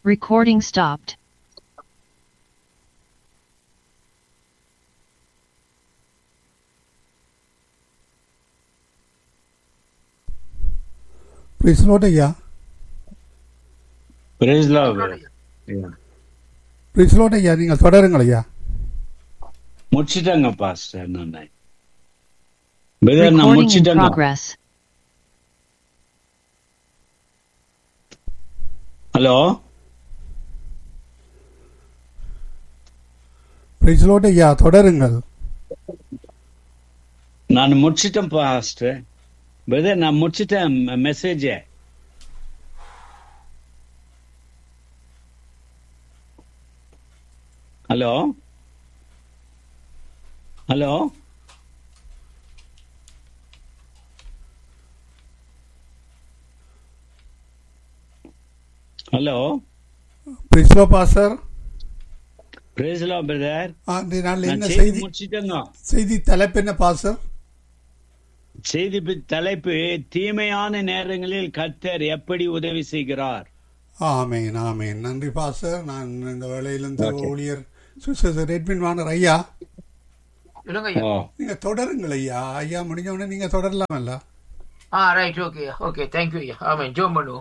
Recording stopped. Praise lord ஐயா praise lord ஐயா praise lord ஐயா நீங்கள் தொடருங்கள் ஐயா முடிச்சிட்டாங்க பாஸ்டர் நான் பிரதர் நான் Recording in முடிச்சிட்டாங்க progress. ஹலோ பிரைஸ் லோட் ஐயா தொடருங்கள் நான் முடிச்சிட்டேன் பாஸ்டர் பிரதர் நான் முடிச்சிட்டேன் message hello hello hello praise lord pastor praise lord brother இந்த நாள் நான் என்ன செய்தி செய்தி முடிச்சிட்டேங்க செய்தி தலைப்பு என்ன பாசர் செய்தி பி- தலைப்பு தீமையான நேரங்களில் கர்த்தர் எப்படி உதவி செய்கிறார் ஆமேன் ஆமேன் நன்றி பாசர் நான் இந்த வேளையில் இந்த Okay. ஊழியர் சுசேசர் ரெட்மின் வாணர் ஐயா சொல்லுங்க ஐயா ஓ நீங்க தொடருங்கள் ஐயா ஐயா முடிஞ்ச உடனே நீங்க தொடரலாமல்ல ஆ ரைட் ஓகே ஓகே தேங்க்யூ ஐயா ஆமாம் ஜோம் பண்ணுவோம்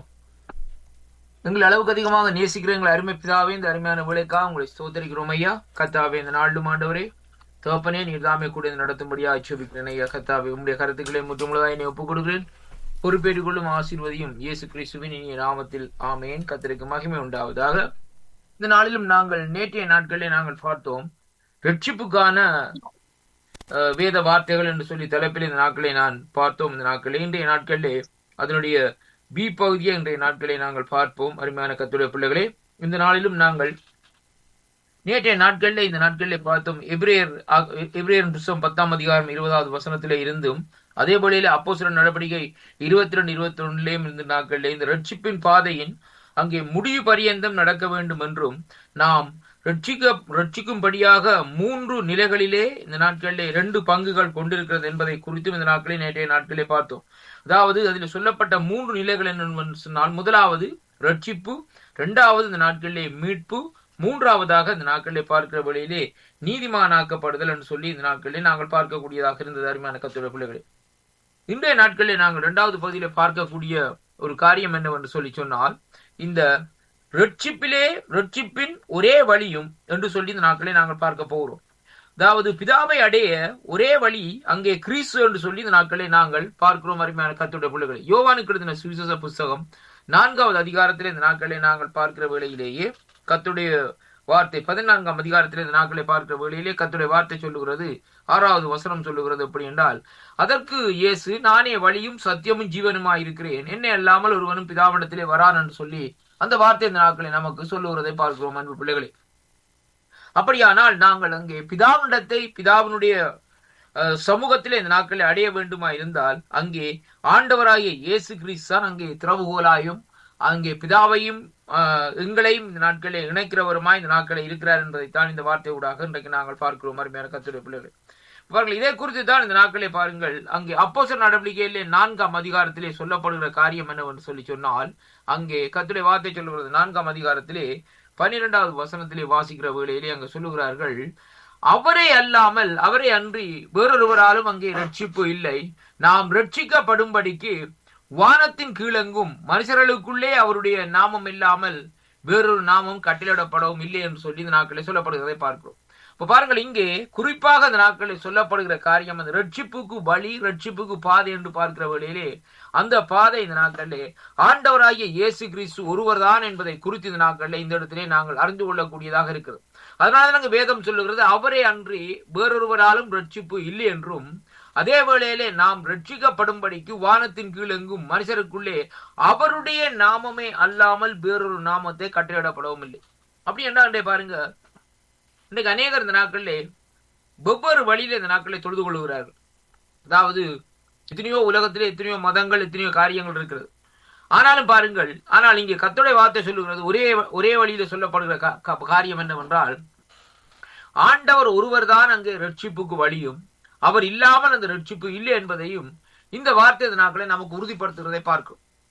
எங்களை அளவுக்கு அதிகமாக நேசிக்கிற எங்களை அருமை பிதாவே இந்த அருமையான வேலைக்காக உங்களை ஸ்தோத்தரிக்கிறோம் ஐயா கத்தாவே இந்த நாளும் ஆண்டவரே தகப்பனே நீர் தாமே கூட இதை நடத்தும்படியா ஆட்சேபிக்கிறேன் ஐயா கத்தாவே உங்களுடைய கருத்துக்களை முற்றுமுழுதாக என்னை ஒப்புக் கொடுக்கிறேன் பொறுப்பேற்றுக் கொள்ளும் ஆசீர்வதியும் இயேசு கிறிஸ்துவின் இனிய நாமத்தில் ஆமேன் கத்தருக்கு மகிமை உண்டாவதாக இந்த நாளிலும் நாங்கள் நேற்றைய நாட்களிலே நாங்கள் பார்த்தோம் ரட்சிப்புக்கான அஹ், வேத வார்த்தைகள் என்று சொல்லி தலைப்பில் இந்த நாட்களை நான் பார்த்தோம் இந்த நாட்களில் இன்றைய நாட்களிலே அதனுடைய பி பகுதியை இன்றைய நாட்களை நாங்கள் பார்ப்போம் அருமையான கத்துடைய பிள்ளைகளே இந்த நாளிலும் நாங்கள் நேற்றைய நாட்களில் இந்த நாட்களிலே பார்த்தோம் எபிரேயர் ஆ- எபிரேயர் புஸ்தகம் பத்தாம் அதிகாரம் இருபதாவது வசனத்திலே இருந்தும் அதே போல அப்போ சில நடவடிக்கை இருபத்தி ரெண்டு இருபத்தி ஒன்றுலேயும் இந்த நாட்களிலே இந்த ரட்சிப்பின் பாதையின் அங்கே முடிவு பரியந்தம் நடக்க வேண்டும் என்றும் நாம் ரட்சிக்க ரட்சிக்கும்படியாக மூன்று நிலைகளிலே இந்த நாட்களிலே இரண்டு பங்குகள் கொண்டிருக்கிறது என்பதை குறித்தும் இந்த நாட்களில் நேற்றைய நாட்களிலே பார்த்தோம் அதாவது அதில் சொல்லப்பட்ட மூன்று நிலைகள் என்னவென்று சொன்னால் முதலாவது ரட்சிப்பு இரண்டாவது இந்த நாட்களிலே மீட்பு மூன்றாவதாக இந்த நாட்களிலே பார்க்கிற வழியிலே நீதிமானாக்கப்படுதல் என்று சொல்லி இந்த நாட்களிலே நாங்கள் பார்க்கக்கூடியதாக இருந்தது அருமையான கத்துடைய பிள்ளைகளே இன்றைய நாட்களிலே நாங்கள் இரண்டாவது பகுதியிலே பார்க்கக்கூடிய ஒரு காரியம் என்னவென்று சொல்லி சொன்னால் இந்த ரட்சிப்பிலே ரட்சிப்பின் ஒரே வழியும் என்று சொல்லி இந்த நாட்களை நாங்கள் பார்க்க போகிறோம் அதாவது பிதாவை அடைய ஒரே வழி அங்கே கிறிஸ்து என்று சொல்லி இந்த நாட்களை நாங்கள் பார்க்கிறோம் அருமையான கத்துடைய பிள்ளைகளை யோவானுக்கு எழுதின சுவிசேஷ புஸ்தகம் நான்காவது அதிகாரத்திலே இந்த நாட்களை நாங்கள் பார்க்கிற வேளையிலேயே கத்துடைய வார்த்தை பதினான்காம் அதிகாரத்திலே இந்த நாட்களை பார்க்கிற வேளையிலே கத்துடைய வார்த்தை சொல்லுகிறது ஆறாவது வசனம் சொல்லுகிறது எப்படி என்றால் அதற்கு இயேசு நானே வழியும் சத்தியமும் ஜீவனுமாய் இருக்கிறேன் என்னை அல்லாமல் ஒருவனும் பிதாவிடத்திலே வரான் என்று சொல்லி அந்த வார்த்தை இந்த நாட்களை நமக்கு சொல்லுகிறதை பார்க்கிறோம் அன்பு பிள்ளைகளே அப்படியானால் நாங்கள் அங்கே பிதாவினிடத்தை பிதாவினுடைய அஹ், சமூகத்திலே இந்த நாட்களை அடைய வேண்டுமா இருந்தால் அங்கே ஆண்டவராகிய இயேசு கிறிஸ்து தான் அங்கே திறவுகோலாயும் அங்கே பிதாவையும் அஹ், எங்களையும் இந்த நாட்களை இணைக்கிறவருமாய் இந்த நாட்களை இருக்கிறார் என்பதைத்தான் இந்த வார்த்தை ஊடாக இன்றைக்கு நாங்கள் பார்க்கிறோம் அருமையான கத்துடைய பிள்ளைகள் பாருங்கள் இதை குறித்து தான் இந்த நாட்களை பாருங்கள் அங்கே அப்போசர் நடவடிக்கையிலே நான்காம் அதிகாரத்திலே சொல்லப்படுகிற காரியம் என்னவென்று சொல்லி சொன்னால் அங்கே கத்துடைய வார்த்தை சொல்லுகிறது நான்காம் அதிகாரத்திலே பன்னிரெண்டாவது வசனத்திலே வாசிக்கிற வேளையிலே அங்கு சொல்லுகிறார்கள் அவரே அல்லாமல் அவரே அன்றி வேறொருவராலும் அங்கே ரட்சிப்பு இல்லை நாம் ரட்சிக்கப்படும்படிக்கு வானத்தின் கீழெங்கும் மனுஷர்களுக்குள்ளே அவருடைய நாமம் இல்லாமல் வேறொரு நாமம் கட்டிலிடப்படவும் இல்லை என்று சொல்லி இந்த நாட்களை சொல்லப்படுகிறதை பார்க்கிறோம் இப்ப பாருங்கள் இங்கே குறிப்பாக அந்த நாட்களில் சொல்லப்படுகிற காரியம் அந்த ரட்சிப்புக்கு வழி ரட்சிப்புக்கு பாதை என்று பார்க்கிற வேளையிலே அந்த பாதை இந்த நாட்களிலே ஆண்டவராகிய இயேசு கிறிஸ்து ஒருவர்தான் என்பதை குறித்து இந்த நாட்களில் இந்த இடத்திலே நாங்கள் அறிந்து கொள்ளக்கூடியதாக இருக்கிறது அதனால நாங்கள் வேதம் சொல்லுகிறது அவரே அன்றி வேறொருவராலும் ரட்சிப்பு இல்லை என்றும் அதே வேளையிலே நாம் ரட்சிக்கப்படும்படிக்கு வானத்தின் கீழெங்கும் மனுஷருக்குள்ளே அவருடைய நாமமே அல்லாமல் வேறொரு நாமத்தை கட்டிடப்படவும் இல்லை அப்படி என்ன பாருங்க இன்றைக்கு அநேகர் இந்த நாட்களிலே வெவ்வேறு வழியில இந்த நாட்களை தொழுது கொள்கிறார்கள் அதாவது எத்தனையோ உலகத்திலே எத்தனையோ மதங்கள் எத்தனையோ காரியங்கள் இருக்கிறது ஆனாலும் பாருங்கள் ஆனால் இங்கே கத்தோடைய வார்த்தை சொல்லுகிறது ஒரே ஒரே வழியில சொல்லப்படுகிற கா- கா- காரியம் என்னவென்றால் ஆண்டவர் ஒருவர் தான் அங்கே ரட்சிப்புக்கு வழியும் அவர் இல்லாமல் அந்த ரட்சிப்பு இல்லை என்பதையும் இந்த வார்த்தை இந்த நாட்களை நமக்கு உறுதிப்படுத்துகிறதை பார்க்கும்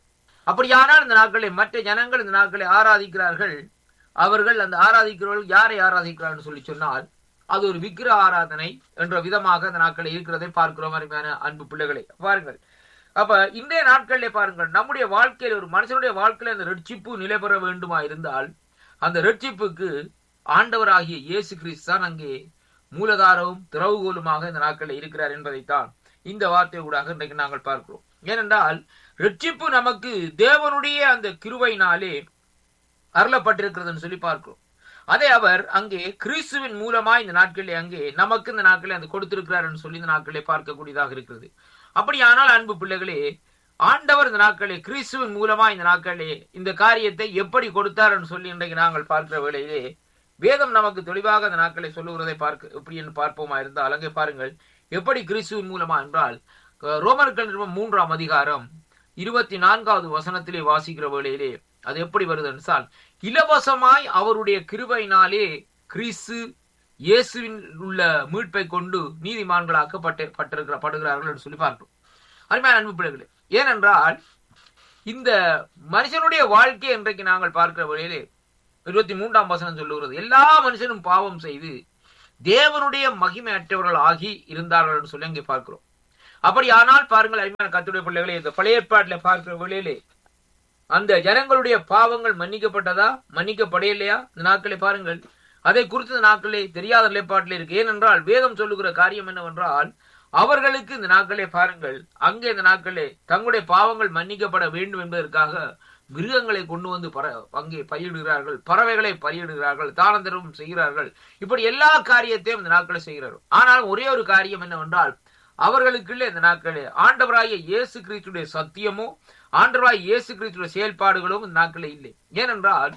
அப்படியானால் இந்த நாட்களை மற்ற ஜனங்கள் இந்த நாட்களை ஆராதிக்கிறார்கள் அவர்கள் அந்த ஆராதிக்கிறவர்கள் யாரை ஆராதிக்கிறார்கள் சொல்லி சொன்னால் அது ஒரு விக்கிர ஆராதனை என்ற விதமாக அந்த நாட்களில் இருக்கிறதை பார்க்கிறோம் அருமையான அன்பு பிள்ளைகளை பாருங்கள் அப்ப இன்றைய நாட்களிலே பாருங்கள் நம்முடைய வாழ்க்கையில் ஒரு மனுஷனுடைய வாழ்க்கையில அந்த ரட்சிப்பு நிலை பெற வேண்டுமா இருந்தால் அந்த ரட்சிப்புக்கு ஆண்டவராகிய இயேசு கிறிஸ்து தான் அங்கே மூலதாரവും திறவுகோலுமாக இந்த நாட்களில் இருக்கிறார் என்பதைத்தான் இந்த வார்த்தை ஊடாக இன்றைக்கு நாங்கள் பார்க்கிறோம் ஏனென்றால் ரட்சிப்பு நமக்கு தேவனுடைய அந்த கிருவையினாலே அருளப்பட்டிருக்கிறதுன்னு சொல்லி பார்க்கிறோம் அதை அவர் அங்கே கிறிஸ்துவின் மூலமா இந்த நாட்களில் அங்கே நமக்கு இந்த நாட்களில் அந்த கொடுத்திருக்கிறார் என்று சொல்லி இந்த நாட்களிலே பார்க்கக்கூடியதாக இருக்கிறது அப்படியானால் அன்பு பிள்ளைகளே ஆண்டவர் இந்த நாட்களே கிறிஸ்துவின் மூலமா இந்த நாட்களே இந்த காரியத்தை எப்படி கொடுத்தார் என்று சொல்லி இன்றைக்கு நாங்கள் பார்க்கிற வேளையிலே வேதம் நமக்கு தெளிவாக அந்த நாட்களை சொல்லுகிறதை பார்க்க எப்படி என்று பார்ப்போமா இருந்தால் அங்கே பாருங்கள் எப்படி கிறிஸ்துவின் மூலமா என்றால் ரோமர்கள் நிறுவனம் மூன்றாம் அதிகாரம் இருபத்தி நான்காவது வசனத்திலே வாசிக்கிற வேளையிலே அது எப்படி வருது என்றால் இலவசமாய் அவருடைய கிருபையினாலே கிறிஸ்து இயேசுவின் உள்ள மீட்பை கொண்டு நீதிமான்களாக்கப்பட்டு பட்டிருக்கிற படுகிறார்கள் என்று சொல்லி பார்க்கிறோம் அருமையான அன்பு பிள்ளைகளே ஏனென்றால் இந்த மனுஷனுடைய வாழ்க்கை இன்றைக்கு நாங்கள் பார்க்கிற வழியிலே இருபத்தி மூன்றாம் வசனம் சொல்லுகிறது எல்லா மனுஷனும் பாவம் செய்து தேவனுடைய மகிமை அற்றவர்கள் ஆகி இருந்தார்கள் என்று சொல்லி அங்கே பார்க்கிறோம் அப்படி ஆனால் பாருங்கள் அருமையான கத்துடைய பிள்ளைகளே இந்த பழைய ஏற்பாட்டில் பார்க்கிற வழியிலே அந்த ஜனங்களுடைய பாவங்கள் மன்னிக்கப்பட்டதா மன்னிக்கப்படையில்லையா இந்த நாட்களை பாருங்கள் அதை குறித்து இந்த நாட்களே தெரியாத நிலைப்பாட்டில் இருக்கு ஏனென்றால் வேதம் சொல்லுகிற காரியம் என்னவென்றால் அவர்களுக்கு இந்த நாட்களே பாருங்கள் அங்கே இந்த நாட்களே தங்களுடைய பாவங்கள் மன்னிக்கப்பட வேண்டும் என்பதற்காக மிருகங்களை கொண்டு வந்து பற அங்கே பயிரிடுகிறார்கள் பறவைகளை பயிரிடுகிறார்கள் தானந்தரம் செய்கிறார்கள் இப்படி எல்லா காரியத்தையும் இந்த நாட்களை செய்கிறார்கள் ஆனால் ஒரே ஒரு காரியம் என்னவென்றால் அவர்களுக்குள்ள இந்த நாட்களே ஆண்டவராகிய இயேசு கிறிஸ்துடைய சத்தியமோ ஆண்டவராய் இயேசு கிறிஸ்துடைய செயல்பாடுகளும் இந்த நாட்களே இல்லை ஏனென்றால்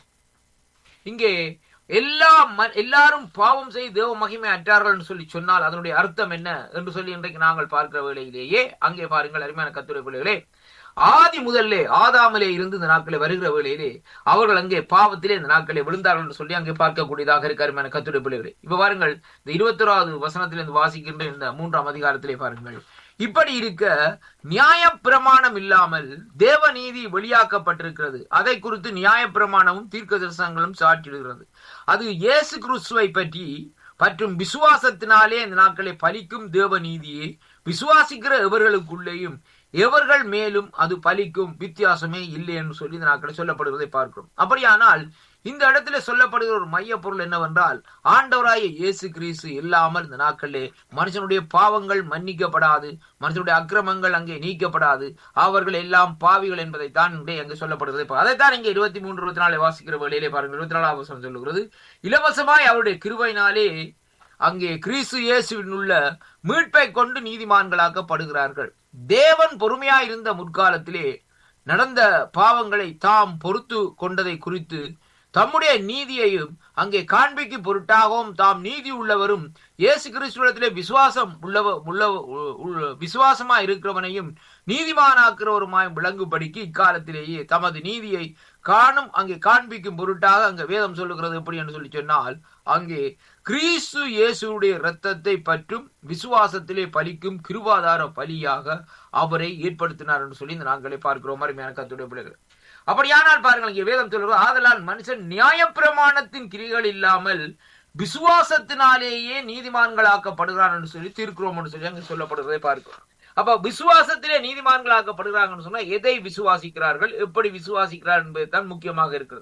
இங்கே எல்லா எல்லாரும் பாவம் செய்து தேவ மகிமை அற்றார்கள் என்று சொல்லி சொன்னால் அதனுடைய அர்த்தம் என்ன என்று சொல்லி இன்றைக்கு நாங்கள் பார்க்கிற வேளையிலேயே அங்கே பாருங்கள் அருமையான கத்துரை பிள்ளைகளே ஆதி முதல்லே ஆதாமலே இருந்து இந்த நாட்களை வருகிற வேளையிலே அவர்கள் அங்கே பாவத்திலே இந்த நாட்களை விழுந்தார்கள் என்று சொல்லி அங்கே பார்க்கக்கூடியதாக இருக்க அருமையான கத்துரை பிள்ளைகளே இப்ப பாருங்கள் இந்த இருபத்தொராவது வசனத்திலிருந்து வாசிக்கின்ற இந்த மூன்றாம் அதிகாரத்திலே பாருங்கள் இப்படி இருக்க நியாய பிரமாணம் இல்லாமல் தேவ நீதி வெளியாக்கப்பட்டிருக்கிறது அதை குறித்து நியாய பிரமாணமும் தீர்க்க தரிசனங்களும் சாற்றிடுகிறது அது இயேசு கிறிஸ்துவை பற்றி மற்றும் விசுவாசத்தினாலே இந்த நாட்களை பலிக்கும் தேவ நீதியை விசுவாசிக்கிற எவர்களுக்குள்ளேயும் எவர்கள் மேலும் அது பலிக்கும் வித்தியாசமே இல்லை என்று சொல்லி இந்த நாட்களை சொல்லப்படுவதை பார்க்கிறோம் அப்படியானால் இந்த இடத்துல சொல்லப்படுகிற ஒரு மைய பொருள் என்னவென்றால் ஆண்டவராய இயேசு கிறிஸ்து இல்லாமல் இந்த நாட்களிலே மனுஷனுடைய பாவங்கள் மன்னிக்கப்படாது மனுஷனுடைய அக்கிரமங்கள் அங்கே நீக்கப்படாது அவர்கள் எல்லாம் பாவிகள் என்பதைத்தான் இங்கே அங்கே சொல்லப்படுகிறது அதைத்தான் இங்கே இருபத்தி மூன்று இருபத்தி நாலு வாசிக்கிற வேளையிலே பாருங்க இருபத்தி நாலாம் வசனம் சொல்லுகிறது இலவசமாய் அவருடைய கிருபையினாலே அங்கே கிறிஸ்து இயேசுவின் உள்ள மீட்பை கொண்டு நீதிமான்களாக்கப்படுகிறார்கள் தேவன் பொறுமையாய் இருந்த முற்காலத்திலே நடந்த பாவங்களை தாம் பொறுத்து கொண்டதை குறித்து தம்முடைய நீதியையும் அங்கே காண்பிக்கு பொருட்டாகவும் தாம் நீதி உள்ளவரும் இயேசு கிறிஸ்துவத்திலே விசுவாசம் உள்ளவ உள்ள விசுவாசமா இருக்கிறவனையும் நீதிமானாக்குறவருமாய் விளங்கும்படிக்கு இக்காலத்திலேயே தமது நீதியை காணும் அங்கே காண்பிக்கும் பொருட்டாக அங்க வேதம் சொல்லுகிறது எப்படி என்று சொல்லி சொன்னால் அங்கே கிறிஸ்து இயேசுடைய இரத்தத்தை பற்றும் விசுவாசத்திலே பலிக்கும் கிருவாதார பலியாக அவரை ஏற்படுத்தினார் என்று சொல்லி இந்த நாங்களே பார்க்கிறோம் அருமையான கத்துடைய பிள்ளைகள் அப்படியானால் பாருங்கள் இங்கே வேதம் சொல்றது ஆதலால் மனுஷன் நியாயப்பிரமாணத்தின் கிரிகள் இல்லாமல் விசுவாசத்தினாலேயே நீதிமான்களாக்கப்படுகிறான் என்று சொல்லி தீர்க்கிறோம் என்று சொல்லி அங்கே சொல்லப்படுறதை பார்க்கிறோம் அப்ப விசுவாசத்திலே நீதிமான்களாக்கப்படுகிறாங்கன்னு சொன்னா எதை விசுவாசிக்கிறார்கள் எப்படி விசுவாசிக்கிறார் என்பதுதான் முக்கியமாக இருக்கிறது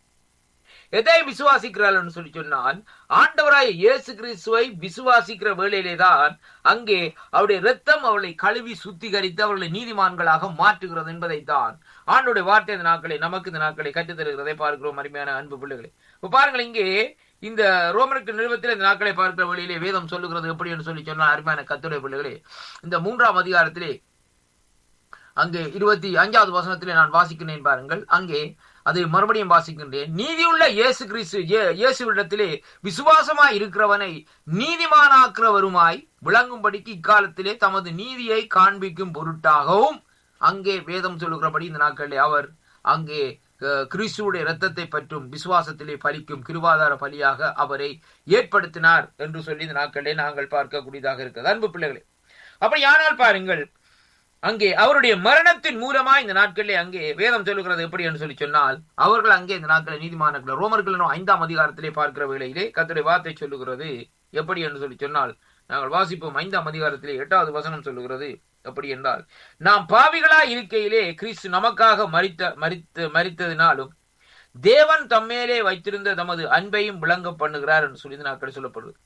எதை விசுவாசிக்கிறார்கள் சொல்லி சொன்னால் ஆண்டவராய் இயேசு கிறிஸ்துவை விசுவாசிக்கிற வேளையிலே தான் அங்கே அவருடைய ரத்தம் அவளை கழுவி சுத்திகரித்து அவர்களை நீதிமான்களாக மாற்றுகிறது என்பதைத்தான் ஆண்டுடைய வார்த்தை இந்த நாட்களை நமக்கு இந்த நாட்களை கற்றுத்தருகிறதை பார்க்கிறோம் அருமையான அன்பு பிள்ளைகளை இப்ப பாருங்கள் இங்கே இந்த ரோமனுக்கு நிறுவத்தில் இந்த நாட்களை பார்க்கிற வழியிலே வேதம் சொல்லுகிறது எப்படி என்று சொல்லி சொன்னால் அருமையான கத்துடைய பிள்ளைகளே இந்த மூன்றாம் அதிகாரத்திலே அங்கே இருபத்தி அஞ்சாவது வசனத்திலே நான் வாசிக்கிறேன் பாருங்கள் அங்கே அதை மறுபடியும் வாசிக்கின்றேன் நீதியுள்ள இயேசு கிறிஸ்து இயேசுவிடத்திலே விசுவாசமாய் இருக்கிறவனை நீதிமானாக்குறவருமாய் விளங்கும்படிக்கு இக்காலத்திலே தமது நீதியை காண்பிக்கும் பொருட்டாகவும் அங்கே வேதம் சொல்லுகிறபடி இந்த நாட்களிலே அவர் அங்கே கிறிஸ்துடைய இரத்தத்தை பற்றும் விசுவாசத்திலே பலிக்கும் கிருவாதார பலியாக அவரை ஏற்படுத்தினார் என்று சொல்லி இந்த நாட்களிலே நாங்கள் பார்க்கக்கூடியதாக இருக்கிறது அன்பு பிள்ளைகளே அப்படி ஆனால் பாருங்கள் அங்கே அவருடைய மரணத்தின் மூலமா இந்த நாட்களிலே அங்கே வேதம் சொல்லுகிறது எப்படி என்று சொல்லி சொன்னால் அவர்கள் அங்கே இந்த நாட்களில் நீதிமானங்கள் ரோமர்கள் ஐந்தாம் அதிகாரத்திலே பார்க்கிற வேளையிலே கர்த்தருடைய வார்த்தை சொல்லுகிறது எப்படி என்று சொல்லி சொன்னால் நாங்கள் வாசிப்போம் ஐந்தாம் அதிகாரத்திலே எட்டாவது வசனம் சொல்லுகிறது எப்படி என்றால் நாம் பாவிகளா இருக்கையிலே கிறிஸ்து நமக்காக மரித்த மரித்து மரித்ததினாலும் தேவன் தம்மேலே வைத்திருந்த தமது அன்பையும் விளங்க பண்ணுகிறார் என்று சொல்லி இந்த நாட்கள் சொல்லப்படுது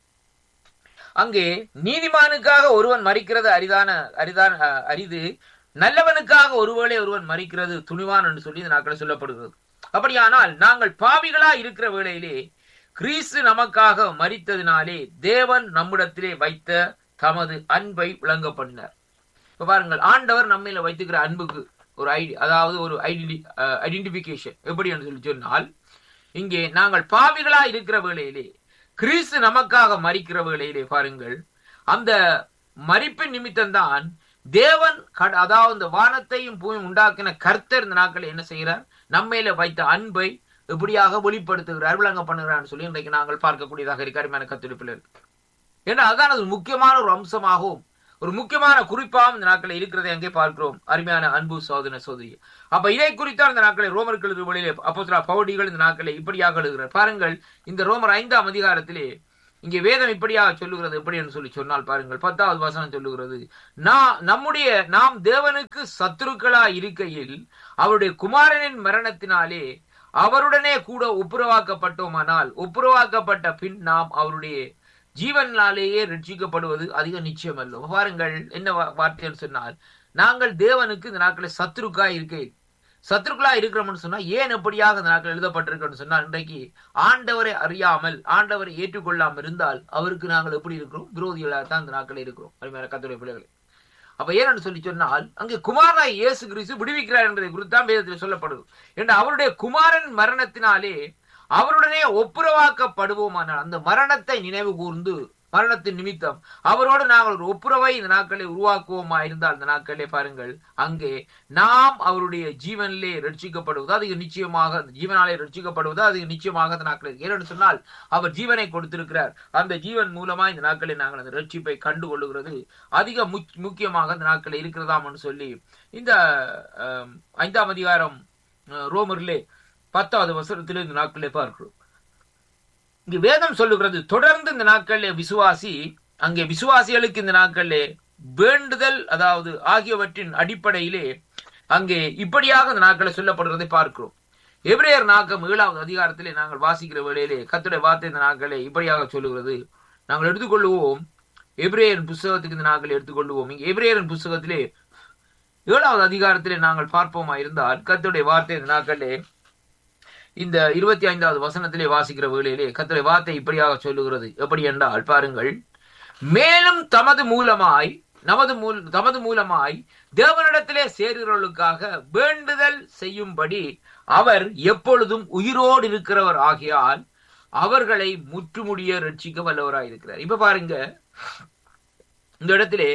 அங்கே நீதிமானுக்காக ஒருவன் மறிக்கிறது அரிதான அரிதான அஹ், அரிது நல்லவனுக்காக ஒருவேளை ஒருவன் மறிக்கிறது துணிவான் என்று சொல்லி இந்த நாட்கள் சொல்லப்படுகிறது அப்படியானால் நாங்கள் பாவிகளா இருக்கிற வேளையிலே கிறிஸ்து நமக்காக மரித்ததினாலே தேவன் நம்மிடத்திலே வைத்த தமது அன்பை விளங்க பண்ணினார் இப்ப பாருங்கள் ஆண்டவர் நம்மையில வைத்துக்கிற அன்புக்கு ஒரு ஐடி அதாவது ஒரு ஐடென்டி ஐடென்டிபிகேஷன் எப்படி என்று சொல்லி சொன்னால் இங்கே நாங்கள் பாவிகளா இருக்கிற வேளையிலே கிறிஸ்து நமக்காக மறிக்கிற வேளையிலே பாருங்கள் அந்த மறிப்பின் நிமித்தம்தான் தேவன் கட- அதாவது இந்த வானத்தையும் பூமியும் உண்டாக்கின கர்த்தர் இந்த நாட்கள் என்ன செய்கிறார் நம்மையில வைத்த அன்பை எப்படியாக வெளிப்படுத்துகிறார் விளங்க பண்ணுகிறார் சொல்லி இன்றைக்கு நாங்கள் பார்க்கக்கூடியதாக இருக்கு அருமையான கத்திருப்பில் ஏன்னா அதான் அது முக்கியமான ஒரு அம்சமாகவும் ஒரு முக்கியமான குறிப்பாகவும் இந்த நாட்களில் இருக்கிறதை அங்கே பார்க்கிறோம் அருமையான அன்பு சோதனை சோதரி அப்ப இதை குறித்தான் இந்த நாட்களை ரோமர்கள் வழியிலே அப்போ பவுடிகள் இந்த நாட்களை இப்படியாக எழுதுகிறார் பாருங்கள் இந்த ரோமர் ஐந்தாம் அதிகாரத்திலே இங்கே வேதம் இப்படியாக சொல்லுகிறது எப்படி என்று சொல்லி சொன்னால் பாருங்கள் பத்தாவது வசனம் சொல்லுகிறது நான் நம்முடைய நாம் தேவனுக்கு சத்துருக்களா இருக்கையில் அவருடைய குமாரனின் மரணத்தினாலே அவருடனே கூட ஒப்புரவாக்கப்பட்டோமானால் ஒப்புரவாக்கப்பட்ட பின் நாம் அவருடைய ஜீவனாலேயே ரட்சிக்கப்படுவது அதிக நிச்சயம் அல்ல பாருங்கள் என்ன வா- வார்த்தைன்னு சொன்னால் நாங்கள் தேவனுக்கு இந்த நாட்களில் சத்துருக்கா இருக்கை சத்துருக்களா இருக்கிறோம்னு சொன்னா ஏன் எப்படியாக இந்த நாட்கள் எழுதப்பட்டிருக்கோம்னு சொன்னா இன்றைக்கு ஆண்டவரை அறியாமல் ஆண்டவரை ஏற்றுக்கொள்ளாமல் இருந்தால் அவருக்கு நாங்கள் எப்படி இருக்கிறோம் விரோதிகளாக தான் இந்த நாட்களில் இருக்கிறோம் அருமையான கத்துடைய பிள்ளைகளை அப்ப ஏன்னு சொல்லி சொன்னால் அங்கே குமாரனாய் இயேசு கிறிஸ்து விடுவிக்கிறார் என்பதை குறித்து தான் வேதத்தில் சொல்லப்படுது என்று அவருடைய குமாரன் மரணத்தினாலே அவருடனே ஒப்புரவாக்கப்படுவோமானால் அந்த மரணத்தை நினைவு கூர்ந்து மரணத்தின் நிமித்தம் அவரோடு நாங்கள் ஒரு ஒப்புரவை இந்த நாட்களை உருவாக்குவோமா இருந்தால் இந்த நாட்களே பாருங்கள் அங்கே நாம் அவருடைய ஜீவனிலே ரட்சிக்கப்படுவது அது நிச்சயமாக அந்த ஜீவனாலே ரட்சிக்கப்படுவது அது நிச்சயமாக அந்த நாட்களில் ஏனென்று சொன்னால் அவர் ஜீவனை கொடுத்திருக்கிறார் அந்த ஜீவன் மூலமா இந்த நாட்களில் நாங்கள் அந்த ரட்சிப்பை கண்டு கொள்ளுகிறது அதிக முக்- முக்கியமாக அந்த நாட்களில் இருக்கிறதாம்னு சொல்லி இந்த அஹ், ஐந்தாம் அதிகாரம் அஹ், ரோமரிலே பத்தாவது வசனத்திலே இந்த நாட்களே பார்க்கிறோம் இங்கு வேதம் சொல்லுகிறது தொடர்ந்து இந்த நாட்களிலே விசுவாசி அங்கே விசுவாசிகளுக்கு இந்த நாட்களிலே வேண்டுதல் அதாவது ஆகியவற்றின் அடிப்படையிலே அங்கே இப்படியாக இந்த நாட்களை சொல்லப்படுவதை பார்க்கிறோம் எபிரேயர் நாக்கம் ஏழாவது அதிகாரத்திலே நாங்கள் வாசிக்கிற வேளையிலே கத்துடைய வார்த்தை இந்த நாட்களே இப்படியாக சொல்லுகிறது நாங்கள் எடுத்துக்கொள்ளுவோம் எபிரேயரின் புஸ்தகத்துக்கு இந்த நாட்களை எடுத்துக்கொள்ளுவோம் இங்கே எபிரேயரின் புஸ்தகத்திலே ஏழாவது அதிகாரத்திலே நாங்கள் பார்ப்போமா இருந்தால் கத்துடைய வார்த்தை இந்த நாட்களிலே இந்த இருபத்தி ஐந்தாவது வசனத்திலே வாசிக்கிற வேளையிலே கர்த்தருடைய வார்த்தை இப்படியாக சொல்லுகிறது எப்படி என்றால் பாருங்கள் மேலும் தமது மூலமாய் நமது மூல் தமது மூலமாய் தேவனிடத்திலே சேருகிறவர்களுக்காக வேண்டுதல் செய்யும்படி அவர் எப்பொழுதும் உயிரோடு இருக்கிறவர் ஆகியால் அவர்களை முற்றுமுடிய ரட்சிக்க வல்லவராய் இருக்கிறார் இப்ப பாருங்க இந்த இடத்திலே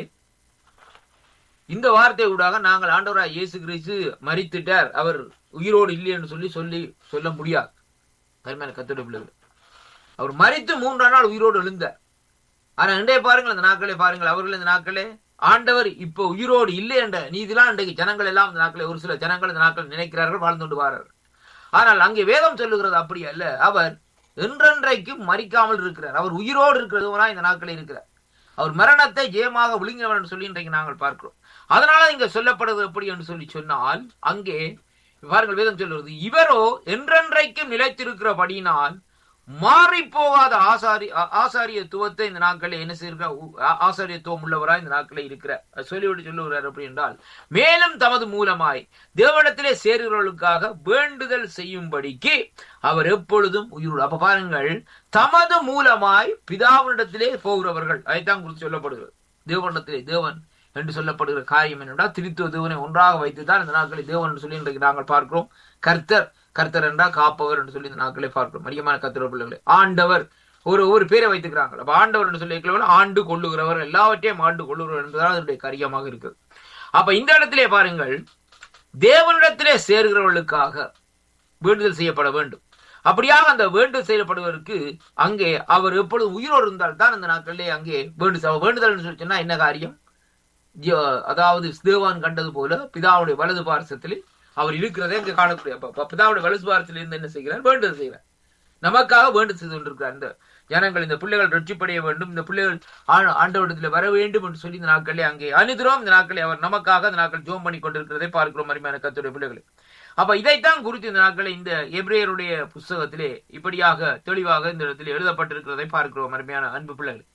இந்த வார்த்தை ஊடாக நாங்கள் ஆண்டவராய் இயேசு கிறிஸ்து மரித்துட்டார் அவர் உயிரோடு இல்லை என்று சொல்லி சொல்லி சொல்ல முடியாது அருமையான கத்துடைய பிள்ளைகள் அவர் மரித்து மூன்றாம் நாள் உயிரோடு எழுந்தார் ஆனா இன்றைய பாருங்கள் இந்த நாட்களே பாருங்கள் அவர்கள் இந்த நாட்களே ஆண்டவர் இப்போ உயிரோடு இல்லை என்ற நீதிலாம் இன்றைக்கு ஜனங்கள் எல்லாம் இந்த நாட்களை ஒரு சில ஜனங்கள் இந்த நாட்கள் நினைக்கிறார்கள் வாழ்ந்து கொண்டு வாரார்கள் ஆனால் அங்கே வேதம் சொல்லுகிறது அப்படி அல்ல அவர் என்றென்றைக்கும் மறிக்காமல் இருக்கிறார் அவர் உயிரோடு இருக்கிறதுவரா இந்த நாட்களில் இருக்கிறார் அவர் மரணத்தை ஜெயமாக விழுங்கினவர் என்று சொல்லி இன்றைக்கு நாங்கள் பார்க்கிறோம் அதனால இங்க சொல்லப்படுவது எப்படி என்று சொல்லி சொன்னால் அங்கே பாருங்கள் வேதம் சொல்லுவது இவரோ என்றென்றைக்கும் நிலைத்திருக்கிறபடியினால் மாறி போகாத ஆசாரி ஆ- ஆசாரியத்துவத்தை இந்த நாட்களில் என்ன செய்கிற ஆசாரியத்துவம் உள்ளவராய் இந்த நாட்களில் இருக்கிற சொல்லிவிட்டு சொல்லுகிறார் அப்படி என்றால் மேலும் தமது மூலமாய் தேவனிடத்திலே சேருகிறவர்களுக்காக வேண்டுதல் செய்யும்படிக்கு அவர் எப்பொழுதும் உயிரோடு அப்ப பாருங்கள் தமது மூலமாய் பிதாவினிடத்திலே போகிறவர்கள் அதைத்தான் குறித்து சொல்லப்படுகிறது தேவனிடத்திலே தேவன் என்று சொல்லப்படுகிற காரியம் என்னென்றால் திரித்துவ தேவனை ஒன்றாக வைத்துதான் இந்த நாட்களில் தேவன் என்று சொல்லி இன்றைக்கு நாங்கள் பார்க்கிறோம் கர்த்தர் கர்த்தர் என்றால் காப்பவர் என்று சொல்லி இந்த நாட்களை பார்க்கிறோம் அதிகமான கர்த்தர் பிள்ளைகளை ஆண்டவர் ஒரு ஒரு பேரை வைத்துக்கிறாங்க அப்ப ஆண்டவர் என்று சொல்லி இருக்கிறவர்கள் ஆண்டு கொள்ளுகிறவர் எல்லாவற்றையும் ஆண்டு கொள்ளுகிறவர் என்பதால் அதனுடைய காரியமாக இருக்குது அப்ப இந்த இடத்திலே பாருங்கள் தேவனிடத்திலே சேர்கிறவர்களுக்காக வேண்டுதல் செய்யப்பட வேண்டும் அப்படியாக அந்த வேண்டுதல் செய்யப்படுவதற்கு அங்கே அவர் எப்பொழுது உயிரோடு இருந்தால் தான் அந்த நாட்களிலே அங்கே வேண்டு வேண்டுதல் சொல்லி சொன்னா என்ன காரியம் ஜ- அதாவது தேவான் கண்டது போல பிதாவுடைய வலது பாரசத்தில் அவர் இருக்கிறதை இங்க காணக்கூடிய அப்ப- அப்ப பிதாவுடைய வலது பாரசத்தில் இருந்து என்ன செய்கிறார் வேண்டுதல் செய்கிறார் நமக்காக வேண்டு செய்து கொண்டிருக்கிறார் இந்த ஜனங்கள் இந்த பிள்ளைகள் ரட்சிப்படைய வேண்டும் இந்த பிள்ளைகள் ஆ- ஆண்டவரிடத்துல வர வேண்டும் என்று சொல்லி இந்த நாட்களே அங்கே அனுதினோம் இந்த நாட்களே அவர் நமக்காக இந்த நாட்கள் ஜோம் பண்ணி கொண்டிருக்கிறதை பார்க்கிறோம் அருமையான கத்துடைய பிள்ளைகளை அப்ப இதைத்தான் குறித்து இந்த நாட்களை இந்த எபிரேயருடைய புஸ்தகத்திலே இப்படியாக தெளிவாக இந்த இடத்திலே எழுதப்பட்டிருக்கிறதை பார்க்கிறோம் அருமையான அன்பு பிள்ளைகள்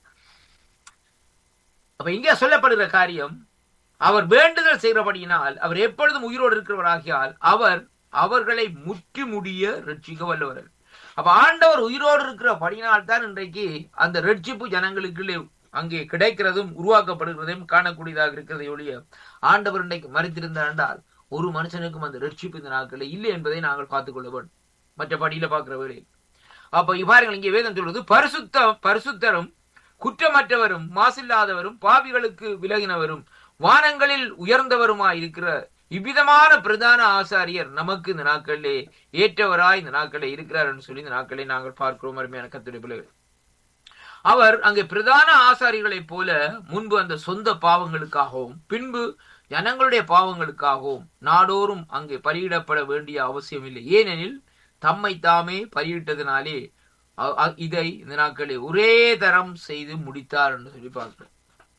அப்ப இங்கே சொல்லப்படுகிற காரியம் அவர் வேண்டுதல் செய்கிறபடியினால் அவர் எப்பொழுதும் உயிரோடு இருக்கிறவராகியால் அவர் அவர்களை முற்றி முடிய ரட்சிக்க வல்லவர் அப்ப ஆண்டவர் உயிரோடு இருக்கிறபடியினால் தான் இன்றைக்கு அந்த ரட்சிப்பு ஜனங்களுக்குள்ளே அங்கே கிடைக்கிறதும் உருவாக்கப்படுகிறதையும் காணக்கூடியதாக இருக்கிறதை ஒழிய ஆண்டவர் இன்றைக்கு மறித்திருந்தார் என்றால் ஒரு மனுஷனுக்கும் அந்த ரட்சிப்பு இந்த நாட்களில் இல்லை என்பதை நாங்கள் பார்த்துக் கொள்ள வேண்டும் மற்ற படியில பார்க்கிற வேளையில் அப்ப பாருங்கள் இங்கே வேதம் சொல்றது பரிசுத்த பரிசுத்தரும் குற்றமற்றவரும் மாசில்லாதவரும் பாவிகளுக்கு விலகினவரும் வானங்களில் உயர்ந்தவருமாய் இருக்கிற இவ்விதமான பிரதான ஆசாரியர் நமக்கு இந்த நாட்களிலே ஏற்றவராய் இந்த நாட்களே இருக்கிறார் என்று சொல்லி இந்த நாட்களை நாங்கள் பார்க்கிறோம் அருமையான கத்துடைய பிள்ளைகள் அவர் அங்கே பிரதான ஆசாரிகளைப் போல முன்பு அந்த சொந்த பாவங்களுக்காகவும் பின்பு ஜனங்களுடைய பாவங்களுக்காகவும் நாடோறும் அங்கே பலியிடப்பட வேண்டிய அவசியம் இல்லை ஏனெனில் தம்மை தாமே பலியிட்டதினாலே அ- அ- இதை இந்த நாட்களை ஒரே தரம் செய்து முடித்தார் என்று சொல்லி பார்க்கிறோம்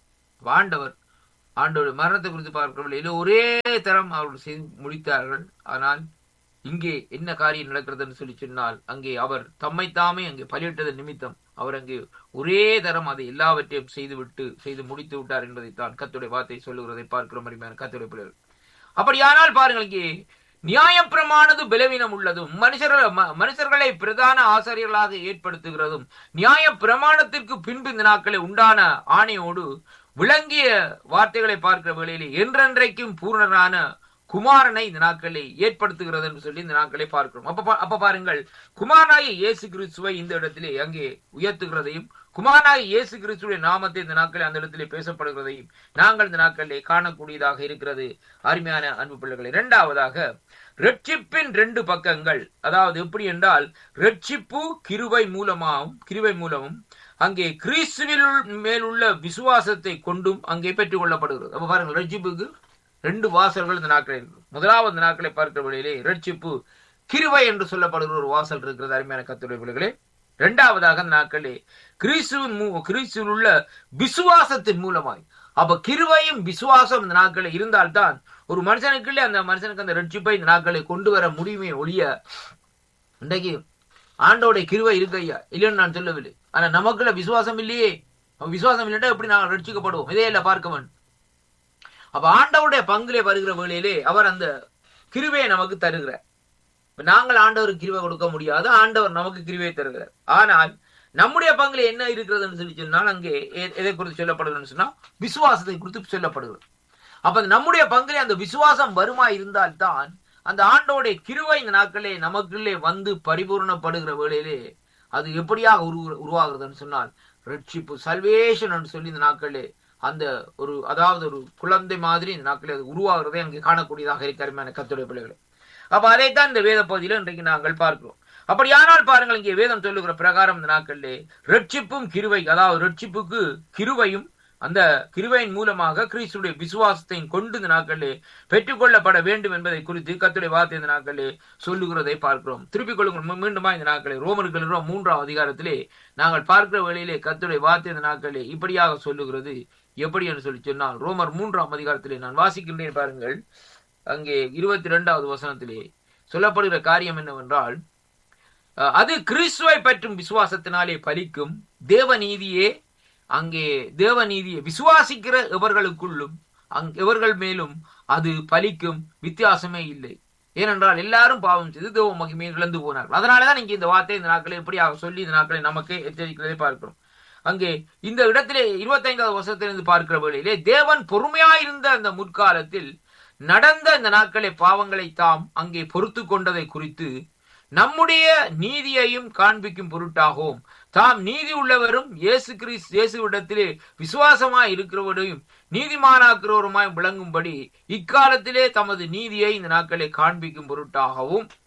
ஆண்டவர் ஆண்டவர் மரணத்தை குறித்து பார்க்கிறவர்கள் ஒரே தரம் அவர்கள் செய்து முடித்தார்கள் ஆனால் இங்கே என்ன காரியம் நடக்கிறதுன்னு சொல்லி சொன்னால் அங்கே அவர் தம்மை தாமே அங்கே பலியிட்டதன் நிமித்தம் அவர் அங்கே ஒரே தரம் அதை எல்லாவற்றையும் செய்துவிட்டு செய்து முடித்து விட்டார் என்பதைத்தான் கத்துடைய வார்த்தை சொல்லுகிறதை பார்க்கிறோம் அருமையான கத்துடைய பிள்ளைகள் அப்படியானால் பாருங்கள் இங்கே நியாயப்பிரமானது பலவீனம் உள்ளதும் மனுஷர்கள் ம- மனுஷர்களை பிரதான ஆசிரியர்களாக ஏற்படுத்துகிறதும் நியாய பிரமாணத்திற்கு பின்பு இந்த நாட்களை உண்டான ஆணையோடு விளங்கிய வார்த்தைகளை பார்க்கிற வேளையிலே என்றென்றைக்கும் பூர்ணரான குமாரனை இந்த நாட்களை ஏற்படுத்துகிறது என்று சொல்லி இந்த நாட்களை பார்க்கிறோம் அப்ப பா- அப்ப பாருங்கள் குமாரனாகிய இயேசு கிறிஸ்துவை இந்த இடத்திலே அங்கே உயர்த்துகிறதையும் குமாரனாகிய இயேசு கிறிஸ்துடைய நாமத்தை இந்த நாட்களில் அந்த இடத்திலே பேசப்படுகிறதையும் நாங்கள் இந்த நாட்களிலே காணக்கூடியதாக இருக்கிறது அருமையான அன்பு பிள்ளைகளை இரண்டாவதாக ரட்சிப்பின் ரெண்டு பக்கங்கள் அதாவது எப்படி என்றால் ரட்சிப்பு கிருபை மூலமாகவும் கிருபை மூலமும் அங்கே கிறிஸ்துவில் மேலுள்ள விசுவாசத்தை கொண்டும் அங்கே பெற்றுக் கொள்ளப்படுகிறது அப்ப பாருங்கள் ரட்சிப்புக்கு ரெண்டு வாசல்கள் இந்த நாட்களில் இருக்கு முதலாவது இந்த நாட்களை பார்க்கிற வழியிலே ரட்சிப்பு கிருபை என்று சொல்லப்படுகிற ஒரு வாசல் இருக்கிறது அருமையான கத்துடைய பிள்ளைகளே இரண்டாவதாக அந்த நாட்களே கிறிஸ்துவின் மூ- கிறிஸ்துவில் உள்ள விசுவாசத்தின் மூலமாய் அப்ப கிருபையும் விசுவாசம் இந்த நாட்களில் இருந்தால்தான் ஒரு மனுஷனுக்குள்ளே அந்த மனுஷனுக்கு அந்த ரட்சிப்பை இந்த நாட்களை கொண்டு வர முடியுமே ஒழிய இன்றைக்கு ஆண்டோடைய கிருவை இருக்கு ஐயா இல்லைன்னு நான் சொல்லவில்லை ஆனா நமக்குள்ள விசுவாசம் இல்லையே அப்ப விசுவாசம் இல்லைன்னா எப்படி நாங்கள் ரட்சிக்கப்படுவோம் இதே இல்ல பார்க்க வேண்டும் அப்ப ஆண்டவருடைய பங்கிலே வருகிற வேளையிலே அவர் அந்த கிருவையை நமக்கு தருகிறார் இப்ப நாங்கள் ஆண்டவருக்கு கிருவை கொடுக்க முடியாது ஆண்டவர் நமக்கு கிருவை தருகிறார் ஆனால் நம்முடைய பங்குல என்ன இருக்கிறதுன்னு சொல்லி சொன்னால் அங்கே எ- எதை குறித்து சொல்லப்படுகிறதுன்னு சொன்னா விசுவாசத்தை குறித்து சொல்லப்படுகிறது அப்ப அந்த நம்முடைய பங்கிலே அந்த விசுவாசம் வருமா இருந்தால்தான் அந்த ஆண்டோடைய கிருவை இந்த நாட்களே நமக்குள்ளே வந்து பரிபூர்ணப்படுகிற வேளையிலே அது எப்படியாக உரு உருவாகிறதுன்னு சொன்னால் ரட்சிப்பு சல்வேஷன் சொல்லி இந்த நாட்களே அந்த ஒரு அதாவது ஒரு குழந்தை மாதிரி இந்த நாட்களே அது உருவாகிறதை அங்கே காணக்கூடியதாக இருக்கிறமான கத்துடைய பிள்ளைகளை அப்ப அதைத்தான் இந்த வேத பகுதியில இன்றைக்கு நாங்கள் பார்க்கிறோம் அப்படியானால் பாருங்கள் இங்கே வேதம் சொல்லுகிற பிரகாரம் இந்த நாட்களிலே ரட்சிப்பும் கிருவை அதாவது ரட்சிப்புக்கு கிருவையும் அந்த கிருவையின் மூலமாக கிறிஸ்துடைய விசுவாசத்தையும் கொண்டு இந்த நாட்களிலே பெற்றுக்கொள்ளப்பட வேண்டும் என்பதை குறித்து கத்துடைய வார்த்தை இந்த நாட்களிலே சொல்லுகிறதை பார்க்கிறோம் திருப்பிக் கொள்ளுங்கள் மீ- மீண்டுமா இந்த நாட்களை ரோமர்கள் நிறுவனம் மூன்றாம் அதிகாரத்திலே நாங்கள் பார்க்கிற வேளையிலே கத்துடைய வார்த்தை இந்த நாட்களிலே இப்படியாக சொல்லுகிறது எப்படி என்று சொல்லி சொன்னால் ரோமர் மூன்றாம் அதிகாரத்திலே நான் வாசிக்கின்றேன் பாருங்கள் அங்கே இருபத்தி இரண்டாவது வசனத்திலே சொல்லப்படுகிற காரியம் என்னவென்றால் அஹ், அது கிறிஸ்துவை பற்றும் விசுவாசத்தினாலே பலிக்கும் தேவநீதியே அங்கே தேவநீதியை விசுவாசிக்கிற எவர்களுக்குள்ளும் அங் எவர்கள் மேலும் அது பலிக்கும் வித்தியாசமே இல்லை ஏனென்றால் எல்லாரும் பாவம் செய்து தேவ மகிமையை இழந்து போனார்கள் அதனாலதான் இங்கே இந்த வார்த்தை இந்த நாட்களை எப்படியாக சொல்லி இந்த நாட்களை நமக்கு எச்சரிக்கிறதை பார்க்கிறோம் அங்கே இந்த இடத்திலே இருபத்தைந்தாவது வருஷத்திலிருந்து பார்க்கிற வேளையிலே தேவன் பொறுமையாயிருந்த அந்த முற்காலத்தில் நடந்த இந்த நாட்களை பாவங்களை தாம் அங்கே பொறுத்து கொண்டதை குறித்து நம்முடைய நீதியையும் காண்பிக்கும் பொருட்டாகவும் தாம் நீதி உள்ளவரும் இயேசு கிறிஸ் இயேசுவிடத்திலே விசுவாசமாய் இருக்கிறவரையும் நீதிமானாக்குறவருமாய் விளங்கும்படி இக்காலத்திலே தமது நீதியை இந்த நாட்களை காண்பிக்கும் பொருட்டாகவும்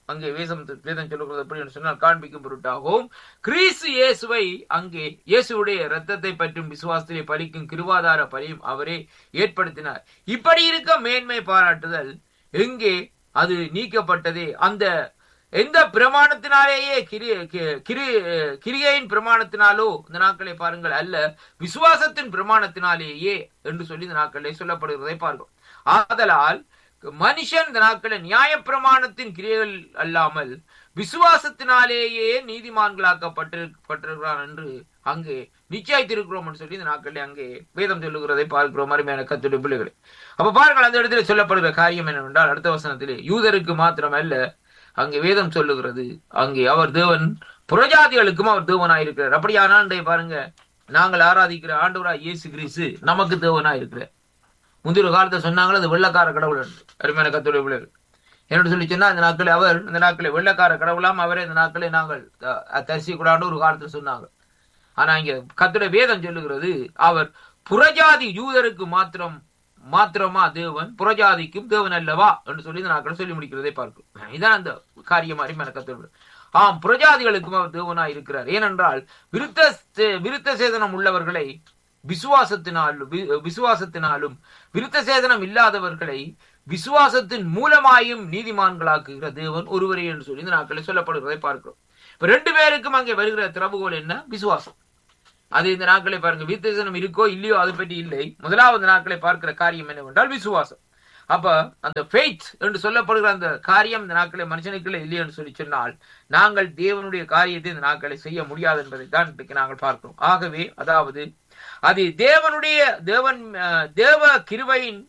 அங்கே வேதம் வேதம் சொல்லுகிறது எப்படி என்று சொன்னால் காண்பிக்கும் பொருட்டாகவும் கிறிஸ்து இயேசுவை அங்கே இயேசுடைய இரத்தத்தை பற்றும் விசுவாசத்திலே பலிக்கும் கிருவாதார பலியும் அவரே ஏற்படுத்தினார் இப்படி இருக்க மேன்மை பாராட்டுதல் எங்கே அது நீக்கப்பட்டதே அந்த எந்த பிரமாணத்தினாலேயே கிரி கி- கிரி கிரியையின் பிரமாணத்தினாலோ இந்த நாட்களை பாருங்கள் அல்ல விசுவாசத்தின் பிரமாணத்தினாலேயே என்று சொல்லி இந்த நாட்களிலே சொல்லப்படுகிறதை பார்க்கிறோம் ஆதலால் மனுஷன் இந்த நாட்களில் நியாயப்பிரமாணத்தின் கிரியைகள் அல்லாமல் விசுவாசத்தினாலேயே நீதிமான்களாக்கப்பட்டிருக்கிறான் என்று அங்கே நிச்சயித்திருக்கிறோம் என்று சொல்லி இந்த நாட்களில் அங்கே வேதம் சொல்லுகிறதை பார்க்கிறோம் அருமையான கத்துடைய பிள்ளைகளை அப்ப பாருங்கள் அந்த இடத்துல சொல்லப்படுகிற காரியம் என்னவென்றால் அடுத்த வசனத்திலே யூதருக்கு மாத்திரம் அல்ல அங்கே வேதம் சொல்லுகிறது அங்கே அவர் தேவன் புறஜாதிகளுக்கும் அவர் தேவனாயிருக்கிறார் அப்படியானால் இன்றைய பாருங்க நாங்கள் ஆராதிக்கிற ஆண்டவராய் இயேசு கிறிஸ்து நமக்கு தேவனாய் இருக்கிறார் முந்திர காலத்தை சொன்னாங்களே அது வெள்ளக்கார கடவுள் என்று அருமையான கத்துடைய பிள்ளைகள் என்னோட சொல்லி சொன்னா இந்த நாட்களில் அவர் இந்த நாட்களில் வெள்ளக்கார கடவுளாம் அவரே இந்த நாட்களை நாங்கள் தரிசிக்கூடாண்டு ஒரு காலத்தில் சொன்னாங்க ஆனா இங்க கத்துடைய வேதம் சொல்லுகிறது அவர் புறஜாதி யூதருக்கு மாத்திரம் மாத்திரமா தேவன் புறஜாதிக்கும் தேவன் அல்லவா என்று சொல்லி இந்த நாட்களை சொல்லி முடிக்கிறதை பார்க்கிறோம் இதான் அந்த காரியம் அருமையான கத்துடைய ஆம் புறஜாதிகளுக்கும் அவர் தேவனாய் இருக்கிறார் ஏனென்றால் விருத்த சே- விருத்த சேதனம் உள்ளவர்களை விசுவாசத்தினாலும் வி- விசுவாசத்தினாலும் விருத்த சேதனம் இல்லாதவர்களை விசுவாசத்தின் மூலமாயும் நீதிமான்களாக்குகிற தேவன் ஒருவரே என்று சொல்லி இந்த நாட்களில் சொல்லப்படுகிறதை பார்க்கிறோம் இப்ப ரெண்டு பேருக்கும் அங்கே வருகிற திறவுகோல் என்ன விசுவாசம் அது இந்த நாட்களை பாருங்க விருத்தசனம் இருக்கோ இல்லையோ அதை பற்றி இல்லை முதலாவது நாட்களை பார்க்கிற காரியம் என்னவென்றால் விசுவாசம் அப்ப அந்த ஃபெய்த் என்று சொல்லப்படுகிற அந்த காரியம் இந்த நாட்களை மனுஷனுக்குள்ள இல்லை என்று சொல்லி சொன்னால் நாங்கள் தேவனுடைய காரியத்தை இந்த நாட்களை செய்ய முடியாது என்பதை தான் இன்றைக்கு நாங்கள் பார்க்கிறோம் ஆகவே அதாவது அது தேவனுடைய தேவன் அஹ், தேவ கிருபையின்